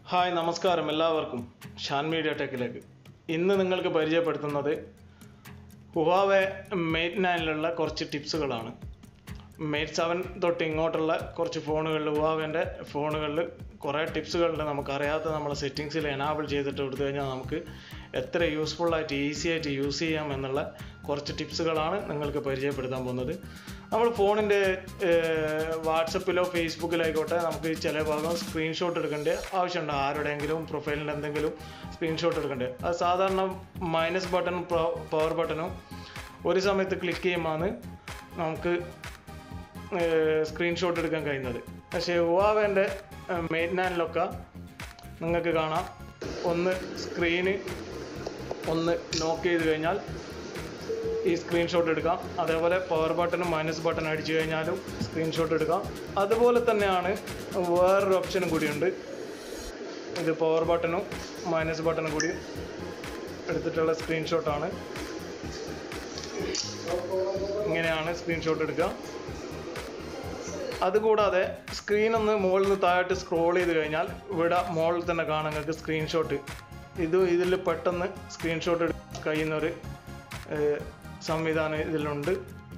hi നമസ്കാരം എല്ലാവർക്കും Shaan media ടെക്കിലേക്ക് ഇന്ന് നിങ്ങൾക്ക് പരിചയപ്പെടുത്തുന്നത് ഹുവാവെ മേറ്റ് നയനിലുള്ള കുറച്ച് ടിപ്സുകളാണ് മേറ്റ് സെവൻ തൊട്ട് ഇങ്ങോട്ടുള്ള കുറച്ച് ഫോണുകളിൽ ഹുവാവേൻ്റെ ഫോണുകളിൽ കുറേ ടിപ്സുകളുണ്ട് നമുക്ക് അറിയാത്ത നമ്മളെ സെറ്റിങ്സിൽ എനാബിൾ ചെയ്തിട്ട് കൊടുത്തു കഴിഞ്ഞാൽ നമുക്ക് എത്ര യൂസ്ഫുൾ ആയിട്ട് ഈസി ആയിട്ട് യൂസ് ചെയ്യാം എന്നുള്ള കുറച്ച് ടിപ്സുകളാണ് നിങ്ങൾക്ക് പരിചയപ്പെടുത്താൻ പോകുന്നത് നമ്മൾ ഫോണിൻ്റെ വാട്സപ്പിലോ ഫേസ്ബുക്കിലായിക്കോട്ടെ നമുക്ക് ചില ഭാഗം സ്ക്രീൻഷോട്ട് എടുക്കേണ്ട ആവശ്യമുണ്ട് ആരുടെയെങ്കിലും പ്രൊഫൈലിൻ്റെ എന്തെങ്കിലും സ്ക്രീൻഷോട്ട് എടുക്കേണ്ടത് അത് സാധാരണ മൈനസ് ബട്ടണും പവർ ബട്ടണും ഒരു സമയത്ത് ക്ലിക്ക് ചെയ്യുമ്പോൾ നമുക്ക് സ്ക്രീൻഷോട്ട് എടുക്കാൻ കഴിയുന്നത് പക്ഷേ ഹുവാവേൻ്റെ മെയിൻനാനിലൊക്കെ നിങ്ങൾക്ക് കാണാം ഒന്ന് സ്ക്രീന് ഒന്ന് നോക്ക് ചെയ്ത് കഴിഞ്ഞാൽ ഈ സ്ക്രീൻഷോട്ട് എടുക്കാം അതേപോലെ പവർ ബട്ടണും മൈനസ് ബട്ടൺ അടിച്ചു കഴിഞ്ഞാലും സ്ക്രീൻഷോട്ട് എടുക്കാം അതുപോലെ തന്നെയാണ് വേറൊരു ഓപ്ഷനും കൂടിയുണ്ട് ഇത് പവർ ബട്ടണും മൈനസ് ബട്ടണും കൂടി എടുത്തിട്ടുള്ള സ്ക്രീൻഷോട്ടാണ് ഇങ്ങനെയാണ് സ്ക്രീൻഷോട്ട് എടുക്കുക അതുകൂടാതെ സ്ക്രീൻ ഒന്ന് മുകളിൽ നിന്ന് താഴോട്ട് സ്ക്രോൾ ചെയ്ത് കഴിഞ്ഞാൽ ഇവിടെ മുകളിൽ തന്നെ കാണാം നിങ്ങൾക്ക് സ്ക്രീൻഷോട്ട് ഇത് ഇതിൽ പെട്ടെന്ന് സ്ക്രീൻഷോട്ട് എടുക്കാൻ കഴിയുന്ന ഒരു ഏഹ്, സംവിധാനം ഇതിലുണ്ട്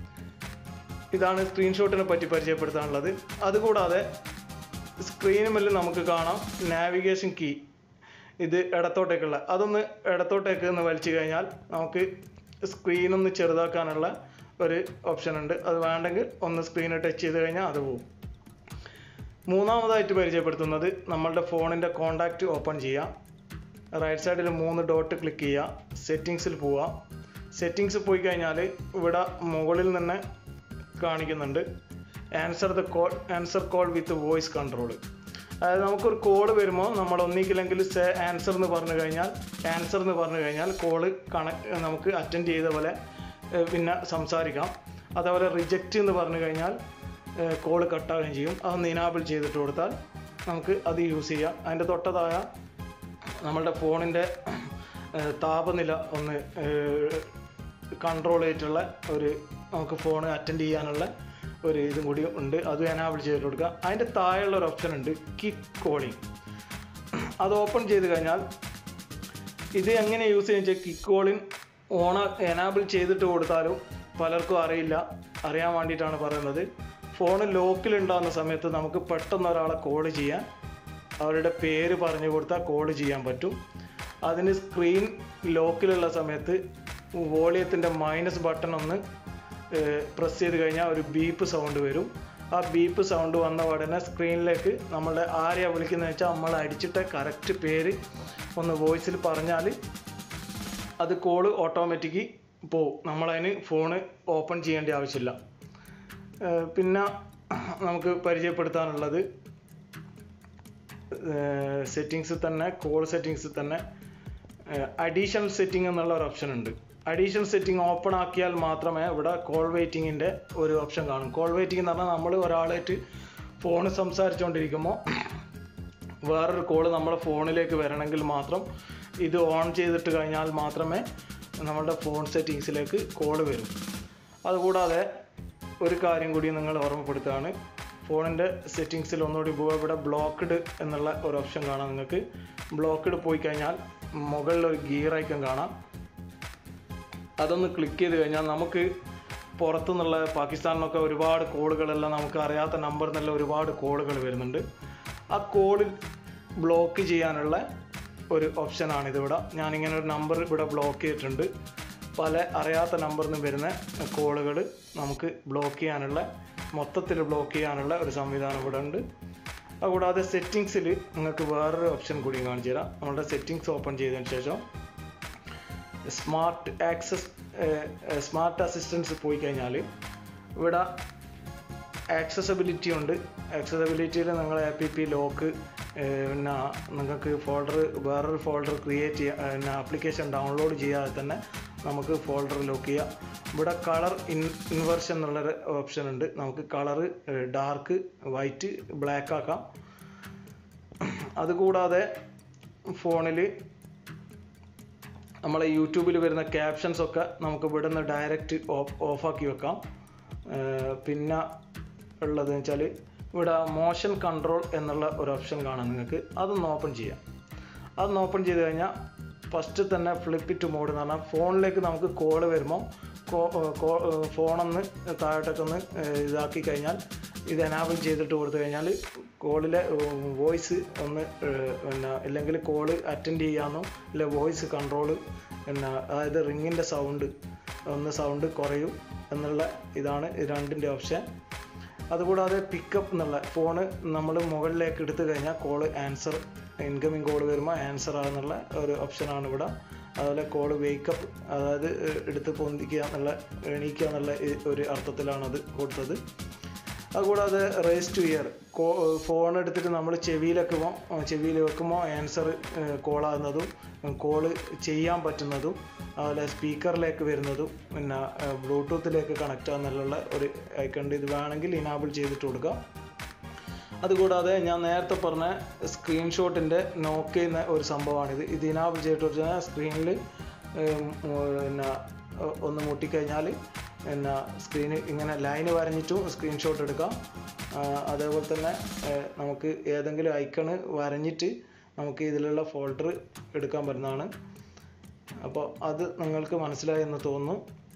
ഇതാണ് സ്ക്രീൻഷോട്ടിനെ പറ്റി പരിചയപ്പെടുത്താനുള്ളത് അതുകൂടാതെ സ്ക്രീനുമിൽ നമുക്ക് കാണാം നാവിഗേഷൻ കീ ഇത് ഇടത്തോട്ടേക്കുള്ള അതൊന്ന് ഇടത്തോട്ടേക്ക് ഒന്ന് വലിച്ചു കഴിഞ്ഞാൽ നമുക്ക് സ്ക്രീൻ ഒന്ന് ചെറുതാക്കാനുള്ള ഒരു ഓപ്ഷൻ ഉണ്ട് അത് വേണ്ടെങ്കിൽ ഒന്ന് സ്ക്രീൻ ടച്ച് ചെയ്ത് കഴിഞ്ഞാൽ അത് പോകും മൂന്നാമതായിട്ട് പരിചയപ്പെടുത്തുന്നത് നമ്മളുടെ ഫോണിൻ്റെ കോണ്ടാക്റ്റ് ഓപ്പൺ ചെയ്യാം റൈറ്റ് സൈഡിൽ മൂന്ന് ഡോട്ട് ക്ലിക്ക് ചെയ്യുക സെറ്റിങ്സിൽ പോവുക സെറ്റിങ്സ് പോയി കഴിഞ്ഞാൽ ഇവിടെ മുകളിൽ തന്നെ കാണിക്കുന്നുണ്ട് answer the call answer call with voice control അതായത് നമുക്കൊരു കോൾ വരുമ്പോൾ നമ്മൾ ഒന്നിക്കില്ലെങ്കിൽ സേ ആൻസർ എന്ന് പറഞ്ഞു കഴിഞ്ഞാൽ ആൻസർ എന്ന് പറഞ്ഞു കഴിഞ്ഞാൽ കോള് കണ നമുക്ക് അറ്റൻഡ് ചെയ്ത പോലെ ഏഹ്, പിന്നെ സംസാരിക്കാം അതേപോലെ റിജക്റ്റ് എന്ന് പറഞ്ഞു കഴിഞ്ഞാൽ കോള് കട്ടാവുകയും ചെയ്യും അതൊന്ന് ഇനാബിൾ ചെയ്തിട്ട് കൊടുത്താൽ നമുക്ക് അത് യൂസ് ചെയ്യാം അതിൻ്റെ തൊട്ടതായ നമ്മളുടെ ഫോണിൻ്റെ ഏഹ്, താപനില ഒന്ന് കൺട്രോൾ ചെയ്തിട്ടുള്ള ഒരു നമുക്ക് ഫോൺ അറ്റൻഡ് ചെയ്യാനുള്ള ഒരു ഇതും കൂടി ഉണ്ട് അത് എനാബിൾ ചെയ്തിട്ട് കൊടുക്കുക അതിൻ്റെ താഴെയുള്ള ഒരു ഓപ്ഷൻ ഉണ്ട് കിക്ക് കോളിംഗ് അത് ഓപ്പൺ ചെയ്ത് കഴിഞ്ഞാൽ ഇത് എങ്ങനെ യൂസ് ചെയ്യുക വെച്ചാൽ കിക്ക് കോളിംഗ് ഓൺ എനാബിൾ ചെയ്തിട്ട് കൊടുത്താലും പലർക്കും അറിയില്ല അറിയാൻ വേണ്ടിയിട്ടാണ് പറയുന്നത് ഫോൺ ലോക്കിലുണ്ടാകുന്ന സമയത്ത് നമുക്ക് പെട്ടെന്ന് ഒരാളെ കോൾ ചെയ്യാൻ അവരുടെ പേര് പറഞ്ഞു കൊടുത്താൽ കോൾ ചെയ്യാൻ പറ്റും അതിന് സ്ക്രീൻ ലോക്കിലുള്ള സമയത്ത് വോളിയത്തിൻ്റെ മൈനസ് ബട്ടൺ ഒന്ന് പ്രസ് ചെയ്ത് കഴിഞ്ഞാൽ ഒരു ബീപ്പ് സൗണ്ട് വരും ആ ബീപ്പ് സൗണ്ട് വന്ന ഉടനെ സ്ക്രീനിലേക്ക് നമ്മളെ ആരെയാണ് വിളിക്കുന്നത് വെച്ചാൽ നമ്മൾ അടിച്ചിട്ട് കറക്റ്റ് പേര് ഒന്ന് വോയിസിൽ പറഞ്ഞാൽ അത് കോള് ഓട്ടോമാറ്റിക്ക് പോവും നമ്മളതിന് ഫോണ് ഓപ്പൺ ചെയ്യേണ്ട ആവശ്യമില്ല ഏഹ് പിന്നെ നമുക്ക് പരിചയപ്പെടുത്താനുള്ളത് സെറ്റിങ്സിൽ തന്നെ കോൾ സെറ്റിങ്സിൽ തന്നെ അഡീഷണൽ സെറ്റിംഗ് എന്നുള്ള ഒരു ഓപ്ഷൻ ഉണ്ട് അഡീഷണൽ സെറ്റിംഗ് ഓപ്പൺ ആക്കിയാൽ മാത്രമേ ഇവിടെ കോൾ വെയിറ്റിങ്ങിൻ്റെ ഒരു ഓപ്ഷൻ കാണും കോൾ വെയിറ്റിംഗ് എന്ന് പറഞ്ഞാൽ നമ്മൾ ഒരാളായിട്ട് ഫോൺ സംസാരിച്ചുകൊണ്ടിരിക്കുമ്പോൾ വേറൊരു കോള് നമ്മുടെ ഫോണിലേക്ക് വരണമെങ്കിൽ മാത്രം ഇത് ഓൺ ചെയ്തിട്ട് കഴിഞ്ഞാൽ മാത്രമേ നമ്മുടെ ഫോൺ സെറ്റിങ്സിലേക്ക് കോള് വരും അതുകൂടാതെ ഒരു കാര്യം കൂടി നിങ്ങൾ ഓർമ്മപ്പെടുത്തുകയാണ് ഫോണിൻ്റെ സെറ്റിങ്സിൽ ഒന്നുകൂടി പോവുക ഇവിടെ ബ്ലോക്ക്ഡ് എന്നുള്ള ഒരു ഓപ്ഷൻ കാണാം നിങ്ങൾക്ക് ബ്ലോക്ക്ഡ് പോയി കഴിഞ്ഞാൽ മുകളിൽ ഒരു ഗിയർ ഐക്കൺ കാണാം അതൊന്ന് ക്ലിക്ക് ചെയ്ത് കഴിഞ്ഞാൽ നമുക്ക് പുറത്തുനിന്നുള്ള പാകിസ്ഥാനിലൊക്കെ ഒരുപാട് കോളുകളെല്ലാം നമുക്ക് അറിയാത്ത നമ്പറിൽ നിന്നെല്ലാം ഒരുപാട് കോളുകൾ വരുന്നുണ്ട് ആ കോളിൽ ബ്ലോക്ക് ചെയ്യാനുള്ള ഒരു ഓപ്ഷനാണ് ഇതിവിടെ ഞാനിങ്ങനെ ഒരു നമ്പർ ഇവിടെ ബ്ലോക്ക് ചെയ്തിട്ടുണ്ട് പല അറിയാത്ത നമ്പറിൽ നിന്ന് വരുന്ന കോളുകൾ നമുക്ക് ബ്ലോക്ക് ചെയ്യാനുള്ള മൊത്തത്തിൽ ബ്ലോക്ക് ചെയ്യാനുള്ള ഒരു സംവിധാനം ഇവിടെ ഉണ്ട് അതുകൂടാതെ സെറ്റിങ്സിൽ നിങ്ങൾക്ക് വേറൊരു ഓപ്ഷൻ കൂടി കാണിച്ചു തരാം നമ്മുടെ സെറ്റിങ്സ് ഓപ്പൺ ചെയ്തതിന് ശേഷം സ്മാർട്ട് ആക്സസ് സ്മാർട്ട് അസിസ്റ്റൻസ് പോയി കഴിഞ്ഞാൽ ഇവിടെ ആക്സസബിലിറ്റി ഉണ്ട് ആക്സസബിലിറ്റിയിൽ നിങ്ങൾ എ പി പി ലോക്ക് പിന്നെ നിങ്ങൾക്ക് ഫോൾഡർ വേറൊരു ഫോൾഡർ ക്രിയേറ്റ് ചെയ്യുക പിന്നെ ആപ്ലിക്കേഷൻ ഡൗൺലോഡ് ചെയ്യാതെ തന്നെ നമുക്ക് ഫോൾഡർ ലോക്ക് ചെയ്യാം ഇവിടെ കളർ ഇൻ ഇൻവേർഷൻ എന്നുള്ളൊരു ഓപ്ഷൻ ഉണ്ട് നമുക്ക് കളറ് ഡാർക്ക് വൈറ്റ് ബ്ലാക്ക് ആക്കാം അതുകൂടാതെ ഫോണിൽ നമ്മളെ യൂട്യൂബിൽ വരുന്ന ക്യാപ്ഷൻസ് ഒക്കെ നമുക്ക് ഇവിടെ നിന്ന് ഡയറക്റ്റ് ഓഫ് ഓഫാക്കി വെക്കാം ഏർ പിന്നെ ഉള്ളത് വെച്ചാൽ ഇവിടെ മോഷൻ കൺട്രോൾ എന്നുള്ള ഒരു ഓപ്ഷൻ കാണാം നിങ്ങൾക്ക് അതൊന്ന് ഓപ്പൺ ചെയ്യാം അതൊന്ന് ഓപ്പൺ ചെയ്ത് കഴിഞ്ഞാൽ ഫസ്റ്റ് തന്നെ ഫ്ലിപ്പ് ടു മോഡ് എന്ന് പറഞ്ഞാൽ ഫോണിലേക്ക് നമുക്ക് കോൾ വരുമ്പോൾ ഫോണൊന്ന് താഴോട്ടൊക്കെ ഒന്ന് ഏഹ്, ഇതാക്കി കഴിഞ്ഞാൽ ഇത് എനാബിൾ ചെയ്തിട്ട് കൊടുത്തു കഴിഞ്ഞാൽ കോളിലെ വോയിസ് ഒന്ന് ഏഹ്, പിന്നെ ഇല്ലെങ്കിൽ കോള് അറ്റൻഡ് ചെയ്യാനോ ഇല്ല വോയിസ് കൺട്രോൾ പിന്നെ അതായത് റിങ്ങിൻ്റെ സൗണ്ട് ഒന്ന് സൗണ്ട് കുറയും എന്നുള്ള ഇതാണ് ഈ രണ്ടിൻ്റെ ഓപ്ഷൻ അതുകൂടാതെ പിക്കപ്പ് എന്നുള്ള ഫോണ് നമ്മൾ മുകളിലേക്ക് എടുത്തു കഴിഞ്ഞാൽ കോള് ആൻസർ ഇൻകമിങ് കോൾ വരുമ്പോൾ ആൻസർ ആകുന്നുള്ള ഒരു ഓപ്ഷനാണ് ഇവിടെ അതുപോലെ കോള് വേക്കപ്പ് അതായത് ഏഹ്, എടുത്ത് പൊന്തിക്കുക എന്നുള്ള എണീക്കുക എന്നുള്ള ഈ ഒരു അർത്ഥത്തിലാണ് അത് കൊടുത്തത് അതുകൂടാതെ റേസ് ടു ഇയർ ഫോൺ എടുത്തിട്ട് നമ്മൾ ചെവിയിലൊക്കെ ചെവിയിൽ വെക്കുമ്പോൾ ആൻസർ കോളാകുന്നതും കോള് ചെയ്യാൻ പറ്റുന്നതും അതുപോലെ സ്പീക്കറിലേക്ക് വരുന്നതും പിന്നെ ബ്ലൂടൂത്തിലേക്ക് കണക്റ്റ് ആകുന്നുള്ള ഒരു ഐക്കണ്ട് ഇത് വേണമെങ്കിൽ ഇനാബിൾ ചെയ്തിട്ട് കൊടുക്കാം അതുകൂടാതെ ഞാൻ നേരത്തെ പറഞ്ഞ സ്ക്രീൻഷോട്ടിൻ്റെ നോക്ക് ചെയ്യുന്ന ഒരു സംഭവമാണിത് ഇത് ഇനാബിൾ ചെയ്തിട്ട് വെച്ചാൽ സ്ക്രീനിൽ പിന്നെ ഒ- ഒന്ന് മുട്ടിക്കഴിഞ്ഞാൽ പിന്നെ സ്ക്രീന് ഇങ്ങനെ ലൈന് വരഞ്ഞിട്ടും സ്ക്രീൻഷോട്ട് എടുക്കാം ആ, അതേപോലെ തന്നെ ഏ, നമുക്ക് ഏതെങ്കിലും ഐക്കണ് വരഞ്ഞിട്ട് നമുക്ക് ഇതിലുള്ള ഫോൾഡർ എടുക്കാൻ പറ്റുന്നതാണ് അപ്പോൾ അത് നിങ്ങൾക്ക് മനസ്സിലായി എന്ന് തോന്നുന്നു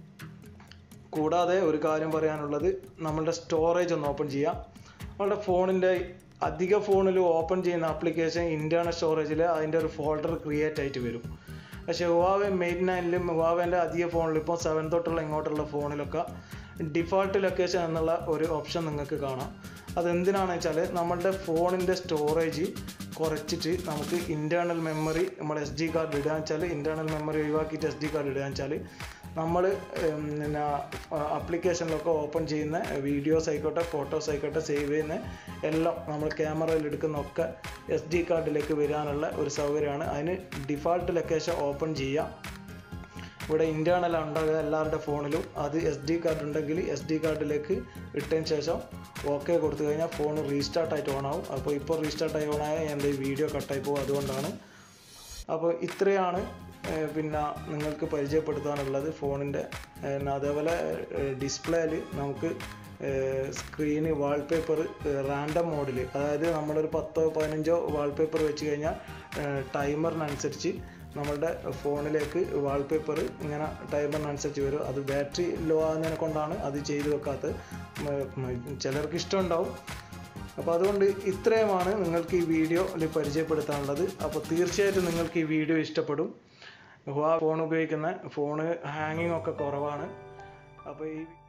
കൂടാതെ ഒരു കാര്യം പറയാനുള്ളത് നമ്മളുടെ സ്റ്റോറേജ് ഒന്ന് ഓപ്പൺ ചെയ്യാം നമ്മളുടെ ഫോണിൻ്റെ അധിക ഫോണിൽ ഓപ്പൺ ചെയ്യുന്ന ആപ്ലിക്കേഷൻ ഇൻറ്റേർണൽ സ്റ്റോറേജിൽ അതിൻ്റെ ഒരു ഫോൾഡർ ക്രിയേറ്റ് ആയിട്ട് വരും പക്ഷേ ഹുവാവെ മെയിൻ നയനിലും ഹുവാവേൻ്റെ അധിക ഫോണിൽ ഇപ്പോൾ സെവൻ തൊട്ടുള്ള ഇങ്ങോട്ടുള്ള ഫോണിലൊക്കെ ഡിഫോൾട്ട് ലൊക്കേഷൻ എന്നുള്ള ഒരു ഓപ്ഷൻ നിങ്ങൾക്ക് കാണാം അതെന്തിനാണെന്ന് വെച്ചാൽ നമ്മളുടെ ഫോണിൻ്റെ സ്റ്റോറേജ് കുറച്ചിട്ട് നമുക്ക് ഇൻറ്റേർണൽ മെമ്മറി നമ്മൾ എസ് ഡി കാർഡ് ഇടുക വെച്ചാൽ ഇൻറ്റേർണൽ മെമ്മറി ഒഴിവാക്കിയിട്ട് എസ് ഡി കാർഡ് ഇടുക വെച്ചാൽ നമ്മൾ പിന്നെ ആപ്ലിക്കേഷനിലൊക്കെ ഓപ്പൺ ചെയ്യുന്ന വീഡിയോസ് ആയിക്കോട്ടെ ഫോട്ടോസ് ആയിക്കോട്ടെ സേവ് ചെയ്യുന്ന എല്ലാം നമ്മൾ ക്യാമറയിൽ എടുക്കുന്നൊക്കെ എസ് ഡി കാർഡിലേക്ക് വരാനുള്ള ഒരു സൗകര്യമാണ് അതിന് ഡിഫാൾട്ട് ലൊക്കേഷൻ ഓപ്പൺ ചെയ്യുക ഇവിടെ ഇൻറ്റേർണൽ ഉണ്ടാകുക എല്ലാവരുടെ ഫോണിലും അത് എസ് ഡി കാർഡ് ഉണ്ടെങ്കിൽ എസ് ഡി കാർഡിലേക്ക് ഇട്ടതിന് ശേഷം ഓക്കെ കൊടുത്തു കഴിഞ്ഞാൽ ഫോൺ റീസ്റ്റാർട്ട് ആയിട്ട് ഓൺ ആവും അപ്പോൾ ഇപ്പോൾ റീസ്റ്റാർട്ട് ആയി ഓൺ ആയാൽ എൻ്റെ ഈ വീഡിയോ കട്ടായി പോകും അതുകൊണ്ടാണ് അപ്പോൾ ഇത്രയാണ് ഏഹ്, പിന്നെ നിങ്ങൾക്ക് പരിചയപ്പെടുത്താനുള്ളത് ഫോണിൻ്റെ അതേപോലെ ഡിസ്പ്ലേയിൽ നമുക്ക് സ്ക്രീന് വാൾപേപ്പർ റാൻഡം മോഡിൽ അതായത് നമ്മളൊരു പത്തോ പതിനഞ്ചോ വാൾപേപ്പർ വെച്ച് കഴിഞ്ഞാൽ ടൈമറിനനുസരിച്ച് നമ്മളുടെ ഫോണിലേക്ക് വാൾപേപ്പർ ഇങ്ങനെ ടൈമറിനനുസരിച്ച് വരും അത് ബാറ്ററി ലോ ആകുന്നതിനെ കൊണ്ടാണ് അത് ചെയ്തു വെക്കാത്തത് ഉം, ഉം, ചിലർക്ക് ഇഷ്ടമുണ്ടാവും അപ്പോൾ അതുകൊണ്ട് ഇത്രയുമാണ് നിങ്ങൾക്ക് ഈ വീഡിയോയിൽ പരിചയപ്പെടുത്താനുള്ളത് അപ്പോൾ തീർച്ചയായിട്ടും നിങ്ങൾക്ക് ഈ വീഡിയോ ഇഷ്ടപ്പെടും ഫോൺ ഉപയോഗിക്കുന്ന ഫോണ് ഹാങ്ങിങ് ഒക്കെ കുറവാണ് അപ്പോൾ ഈ